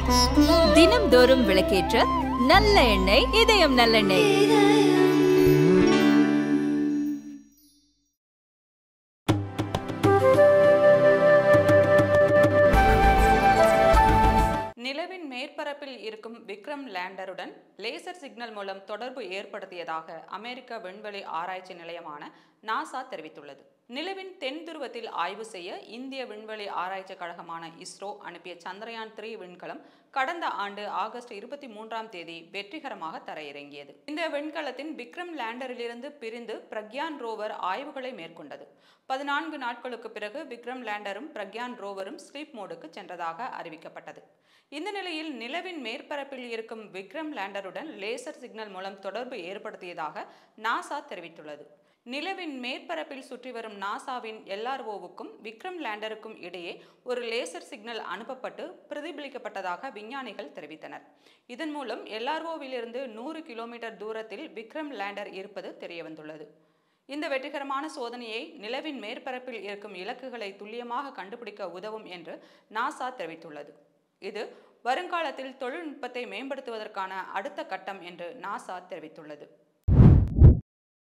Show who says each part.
Speaker 1: தினம்தோறும் விளக்கேற்ற நல்ல எண்ணெய் இதயம் நல்லெண்ணெய்
Speaker 2: நிலவின் மேற்பரப்பில் இருக்கும் விக்ரம் லேண்டருடன் லேசர் சிக்னல் மூலம் தொடர்பு ஏற்படுத்தியதாக அமெரிக்க விண்வெளி ஆராய்ச்சி நிலையமான நாசா தெரிவித்துள்ளது நிலவின் தென் துருவத்தில் ஆய்வு செய்ய இந்திய விண்வெளி ஆராய்ச்சி கழகமான இஸ்ரோ அனுப்பிய சந்திரயான் த்ரீ விண்கலம் கடந்த ஆண்டு ஆகஸ்ட் இருபத்தி மூன்றாம் தேதி வெற்றிகரமாக தரையிறங்கியது இந்த விண்கலத்தின் விக்ரம் லேண்டரிலிருந்து பிரிந்து பிரக்யான் ரோவர் ஆய்வுகளை மேற்கொண்டது பதினான்கு நாட்களுக்கு பிறகு விக்ரம் லேண்டரும் பிரக்யான் ரோவரும் ஸ்லீப் மோடுக்கு சென்றதாக அறிவிக்கப்பட்டது இந்த நிலையில் நிலவின் மேற்பரப்பில் இருக்கும் விக்ரம் லேண்டருடன் லேசர் சிக்னல் மூலம் தொடர்பு ஏற்படுத்தியதாக நாசா தெரிவித்துள்ளது நிலவின் மேற்பரப்பில் சுற்றி வரும் நாசாவின் எல்ஆர்ஓவுக்கும் விக்ரம் லேண்டருக்கும் இடையே ஒரு லேசர் சிக்னல் அனுப்பப்பட்டு பிரதிபலிக்கப்பட்டதாக விஞ்ஞானிகள் தெரிவித்தனர் இதன் மூலம் எல்ஆர்ஓவிலிருந்து நூறு கிலோமீட்டர் தூரத்தில் விக்ரம் லேண்டர் இருப்பது தெரியவந்துள்ளது இந்த வெற்றிகரமான சோதனையை நிலவின் மேற்பரப்பில் இருக்கும் இலக்குகளை துல்லியமாக கண்டுபிடிக்க உதவும் என்று நாசா தெரிவித்துள்ளது இது வருங்காலத்தில் தொழில்நுட்பத்தை மேம்படுத்துவதற்கான அடுத்த கட்டம் என்று நாசா தெரிவித்துள்ளது